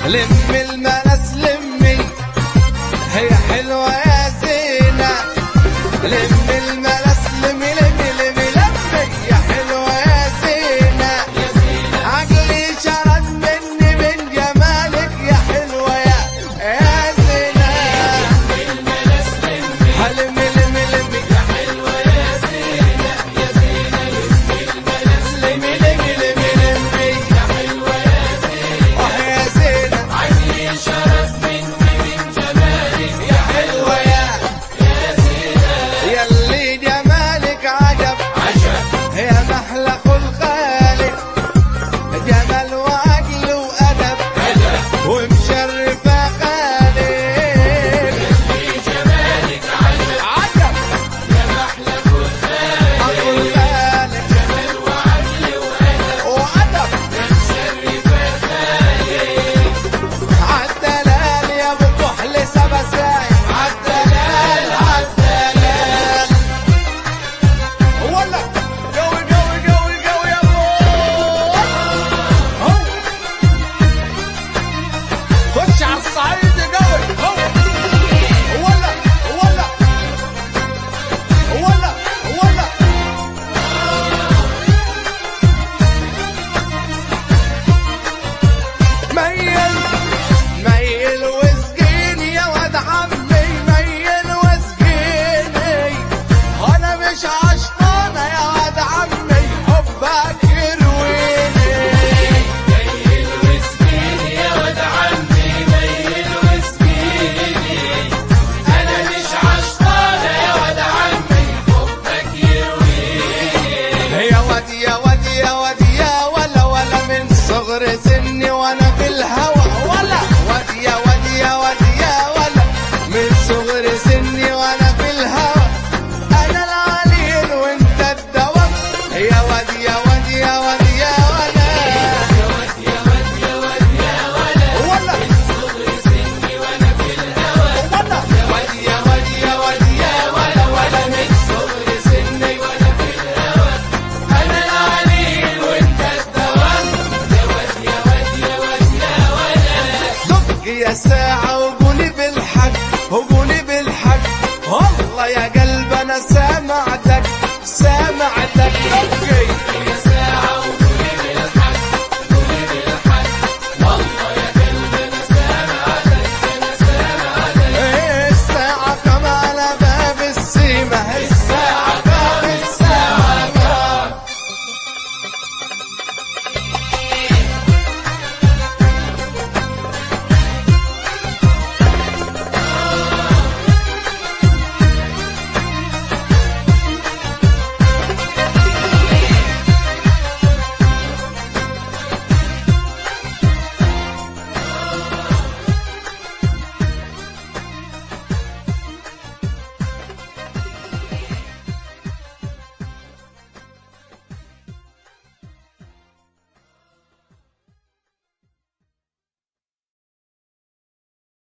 لم المنس لمي هي حلوة يا زينة لم المنس لمي لمي لمي لمي يا حلوة يا زينة عقلي شرد مني من جمالك يا حلوة يا يا زينة لمي لمي لمي يا حلوة يا زينة يا زينة لمي لمي لمي لمي يا حلوة يا زينة يا زينة عقلي شرف مني من جمالك يا حلوة يا يلي جمالك عجب عجب يا محلى خلقالك جمال وعقل وأدب هدف ومشرفة خالك في جمالك عجب عجب يا محلى كل أقول خالك جمال وعدل وأدب وأدب شرفة عالدلال يا ابو كحل سبساي عالدلال عالدلال ولا قوي قوي قوي قوي يا ابو هو خش على الصعيد قوي هو ولا ولا ولا ولا ميل ميل وسقيني يا ولد عمي ميل وسقيني انا مش عشقانه يا ولد عمي حبك يرويني ميل وسكيني يا ولد عمي ميل وسكيني أنا مش عشقانة يا ولد عمي حبك يرويني يا ود يا ود يا ود يا ولا ولا من صغر سني وانا في الهوى ولا ود يا ود يا ود يا ولا من صغر سني وانا في الهوى انا العليل وانت الدواء يا ود يا ود يا ود يا ولا يا ود يا ود يا ود يا ولد ولا صغر سني وأنا في الهوى ولا يا ود يا ود يا ود يا ولا ولا من صغر سني وأنا في الهوى أنا العليل وأنت الدوام يا ود يا ود يا ود يا ولد دق يا ساعة وقولي بالحق وقولي بالحق والله يا قلب انا سامعتك سامعتك